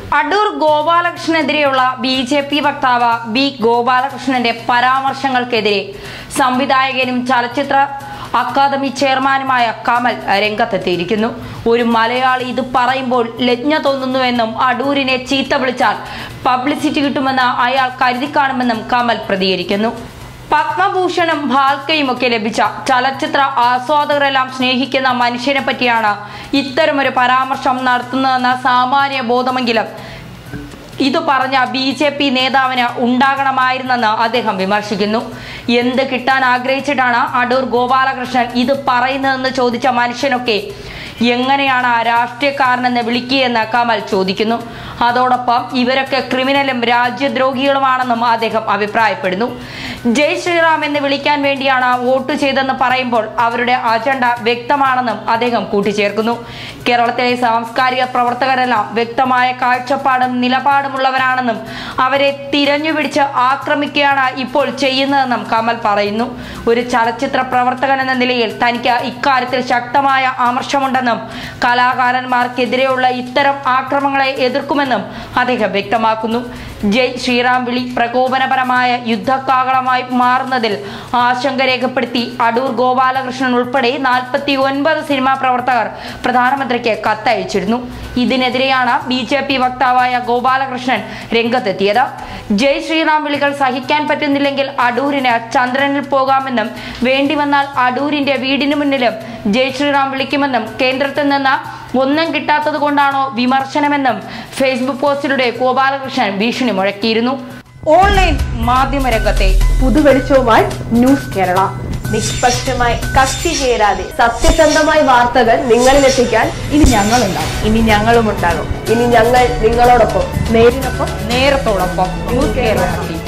അടൂർ ഗോപാലകൃഷ്ണനെതിരെയുള്ള B J P വക്താവ് B ഗോപാലകൃഷ്ണന്റെ പരാമർശങ്ങൾക്കെതിരെ സംവിധായകനും ചലച്ചിത്ര അക്കാദമി ചെയർമാനുമായ കമൽ രംഗത്തെത്തിയിരിക്കുന്നു ഒരു മലയാളി ഇത് പറയുമ്പോൾ ലജ്ഞ തോന്നുന്നുവെന്നും അടൂരിനെ ചീത്ത വിളിച്ചാൽ പബ്ലിസിറ്റി കിട്ടുമെന്ന് അയാൾ കരുതിക്കാണുമെന്നും കമൽ പ്രതികരിക്കുന്നു പത്മഭൂഷണും ഭാൽക്കയും ഒക്കെ ലഭിച്ച ചലച്ചിത്ര ആസ്വാദകരെല്ലാം സ്നേഹിക്കുന്ന മനുഷ്യനെ പറ്റിയാണ് ഇത്തരമൊരു പരാമർശം നടത്തുന്നതെന്ന സാമാന്യ ബോധമെങ്കിലും ഇത് പറഞ്ഞ ബി ജെ പി നേതാവിന് ഉണ്ടാകണമായിരുന്നെന്ന് അദ്ദേഹം വിമർശിക്കുന്നു എന്ത് കിട്ടാൻ ആഗ്രഹിച്ചിട്ടാണ് അടൂർ ഗോപാലകൃഷ്ണൻ ഇത് പറയുന്നതെന്ന് ചോദിച്ച മനുഷ്യനൊക്കെ എങ്ങനെയാണ് ആ രാഷ്ട്രീയക്കാരനെന്ന് വിളിക്കുകയെന്ന് കമൽ ചോദിക്കുന്നു അതോടൊപ്പം ഇവരൊക്കെ ക്രിമിനലും രാജ്യദ്രോഹികളുമാണെന്നും അദ്ദേഹം അഭിപ്രായപ്പെടുന്നു ജയ് ശ്രീറാം എന്ന് വിളിക്കാൻ വേണ്ടിയാണ് വോട്ട് ചെയ്തെന്ന് പറയുമ്പോൾ അവരുടെ അജണ്ട വ്യക്തമാണെന്നും അദ്ദേഹം കൂട്ടിച്ചേർക്കുന്നു കേരളത്തിലെ സാംസ്കാരിക പ്രവർത്തകരെല്ലാം വ്യക്തമായ കാഴ്ചപ്പാടും നിലപാടുമുള്ളവരാണെന്നും അവരെ തിരഞ്ഞുപിടിച്ച് ആക്രമിക്കുകയാണ് ഇപ്പോൾ ചെയ്യുന്നതെന്നും കമൽ പറയുന്നു ഒരു ചലച്ചിത്ര പ്രവർത്തകൻ എന്ന നിലയിൽ തനിക്ക് ഇക്കാര്യത്തിൽ ശക്തമായ ആമർശമുണ്ടെന്നും കലാകാരന്മാർക്കെതിരെയുള്ള ഇത്തരം ആക്രമങ്ങളെ എതിർക്കുമെന്നും അദ്ദേഹം വ്യക്തമാക്കുന്നു ജയ് ശ്രീറാം വിളി പ്രകോപനപരമായ യുദ്ധക്കാകളമായി മാറുന്നതിൽ ആശങ്ക രേഖപ്പെടുത്തി അടൂർ ഗോപാലകൃഷ്ണൻ ഉൾപ്പെടെ നാൽപ്പത്തി ഒൻപത് സിനിമാ പ്രവർത്തകർ പ്രധാനമന്ത്രിക്ക് കത്തയച്ചിരുന്നു ഇതിനെതിരെയാണ് ബി ജെ പി വക്താവായ ഗോപാലകൃഷ്ണൻ രംഗത്തെത്തിയത് ജയ് ശ്രീറാം വിളികൾ സഹിക്കാൻ പറ്റുന്നില്ലെങ്കിൽ അടൂരിന് ചന്ദ്രനിൽ പോകാമെന്നും വേണ്ടി വന്നാൽ അടൂരിന്റെ വീടിന് മുന്നിലും ജയ് ശ്രീറാം വിളിക്കുമെന്നും കേന്ദ്രത്തിൽ നിന്ന് ഒന്നും കിട്ടാത്തത് കൊണ്ടാണോ വിമർശനമെന്നും ഫേസ്ബുക്ക് പോസ്റ്റിലൂടെ ഗോപാലകൃഷ്ണൻ ഭീഷണി മുഴക്കിയിരുന്നു ഓൺലൈൻ മാധ്യമരംഗത്തെ പുതുവെളിച്ചവുമായി ന്യൂസ് കേരള നിഷ്പക്ഷമായി കക്ഷി ചേരാതെ സത്യസന്ധമായ വാർത്തകൾ നിങ്ങളിലെത്തിക്കാൻ ഇനി ഞങ്ങളുണ്ടാവും ഇനി ഞങ്ങളും ഉണ്ടാകും ഇനി ഞങ്ങൾ നിങ്ങളോടൊപ്പം നേരിനൊപ്പം നേരത്തോടൊപ്പം ന്യൂസ് കേരള